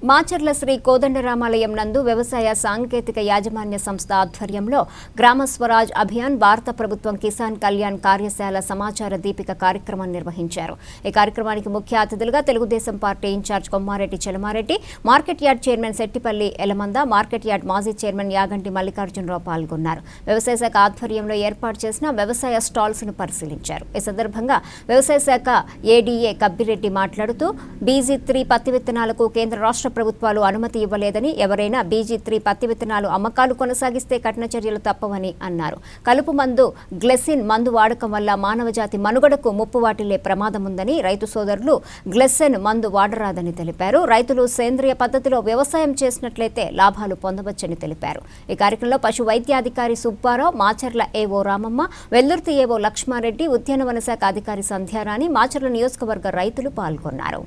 మాచర్ల శ్రీ కోదండరామాలయం నందు వ్యవసాయ సాంకేతిక యాజమాన్య సంస్థ ఆధ్వర్యంలో గ్రామ స్వరాజ్ అభియాన్ భారత ప్రభుత్వం కిసాన్ కళ్యాణ్ కార్యశాల సమాచార దీపిక కార్యక్రమం నిర్వహించారు ఈ కార్యక్రమానికి ముఖ్య అతిథులుగా Telugu Desam party incharge Kommareddy Chelamareddy market yard chairman Settipalli Elamanda market yard మాజీ చైర్మన్ యాగంటి మల్లికార్జునరావు పాల్గొన్నారు వ్యవసాయ శాఖ ఆధ్వర్యంలో ఏర్పాటు చేసిన వ్యవసాయ స్టాల్స్ ను పరిశీలించారు ఈ సందర్భంగా వ్యవసాయ శాఖ ఏడీఏ కబ్బిరెడ్డి మాట్లాడుతూ బీజీ త్రీ పత్తి విత్తనాలకు కేంద్ర రాష్ట్ర ప్రభుత్వాలు అనుమతి ఇవ్వలేదని ఎవరైనా బీజీ త్రీ పత్తి విత్తనాలు అమ్మకాలు కొనసాగిస్తే కఠిన చర్యలు తప్పవని అన్నారు కలుపు మందు గ్లెసిన్ మందు వాడకం వల్ల మానవజాతి మనుగడకు ముప్పు వాటిల్లే ప్రమాదం ఉందని రైతు సోదరులు గ్లెసెన్ మందు వాడరాదని తెలిపారు రైతులు సేంద్రియ పద్ధతిలో వ్యవసాయం చేసినట్లయితే లాభాలు పొందవచ్చని తెలిపారు ఈ కార్యక్రమంలో పశు వైద్యాధికారి సుబ్బారావు మాచర్ల ఏవో రామమ్మ వెల్లుర్తి ఏవో లక్ష్మారెడ్డి ఉద్యానవన శాఖ అధికారి సంధ్యారాణి మాచర్ల నియోజకవర్గ రైతులు పాల్గొన్నారు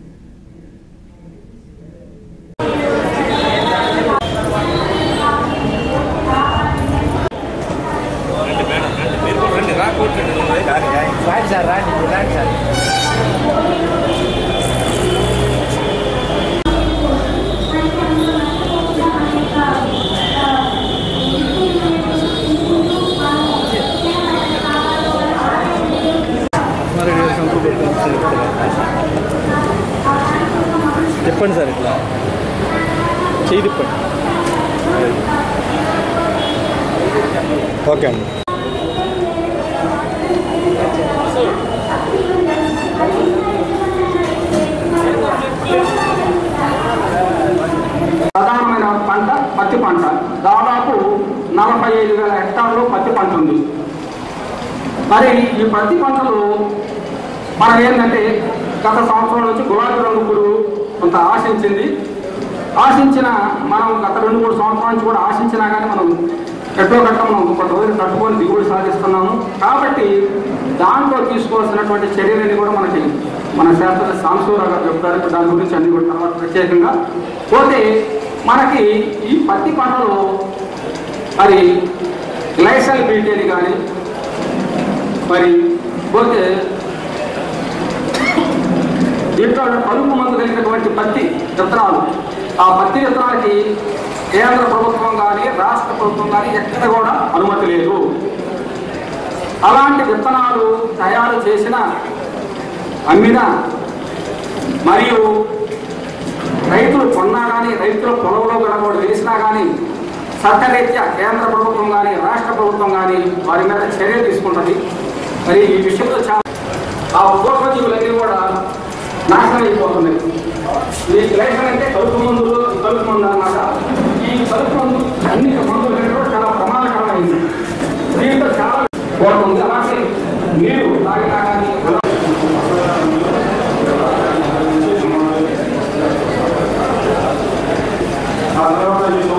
రాండి సార్ రాండి మీరు రాండి సార్ చెప్పండి సార్ ఇట్లా చేయి తిప్పండి ఓకే అండి ప్రధానమైన పంట పత్తి పంట దాదాపు నలభై ఐదు వేల హెక్టార్లు పత్తి పంట ఉంది మరి ఈ పత్తి పంటలు మనం ఏంటంటే గత సంవత్సరం నుంచి గులాబీ రంగు పురుగు కొంత ఆశించింది ఆశించిన మనం గత రెండు మూడు సంవత్సరాల నుంచి కూడా ఆశించినా కానీ మనం ఎట్టో గట్ట మనం కొంత రోజులు తట్టుకొని దిగుబడి సాధిస్తున్నాము కాబట్టి దాంట్లో తీసుకోవాల్సినటువంటి చర్యలని కూడా మనకి మన శాస్త్ర సాంసూరావు గారు చెప్తారు ఇప్పుడు దాని గురించి అన్ని కూడా తర్వాత ప్రత్యేకంగా పోతే మనకి ఈ పత్తి పంటలో మరి గ్లైసల్ బీటేని కానీ మరి పోతే దీంట్లో కలుపు మందు కలిగినటువంటి పత్తి విత్తనాలు ఆ పత్తి విత్తనాలకి కేంద్ర ప్రభుత్వం కానీ రాష్ట్ర ప్రభుత్వం కానీ ఎక్కడ కూడా అనుమతి లేదు అలాంటి విత్తనాలు తయారు చేసిన అమ్మిన మరియు రైతులు కొన్నా కానీ రైతుల పొలంలో కూడా కూడా వేసినా కానీ చట్టరీత్యా కేంద్ర ప్రభుత్వం కానీ రాష్ట్ర ప్రభుత్వం కానీ వారి మీద చర్య తీసుకుంటుంది మరి ఈ విషయంలో చాలా ఆ ఉపజీవులన్నీ కూడా నాశనం అయిపోతున్నాయి ఈ గ్లైసన్ అంటే కలుపు మందులు కలుపు మందు అన్నమాట ఈ కలుపు మందు అన్ని మందులు కంటే కూడా చాలా ప్రమాదకరమైంది దీంట్లో చాలా కూడా ఉంది అలాగే నీరు తాగినా కానీ ఆ తర్వాత ఈ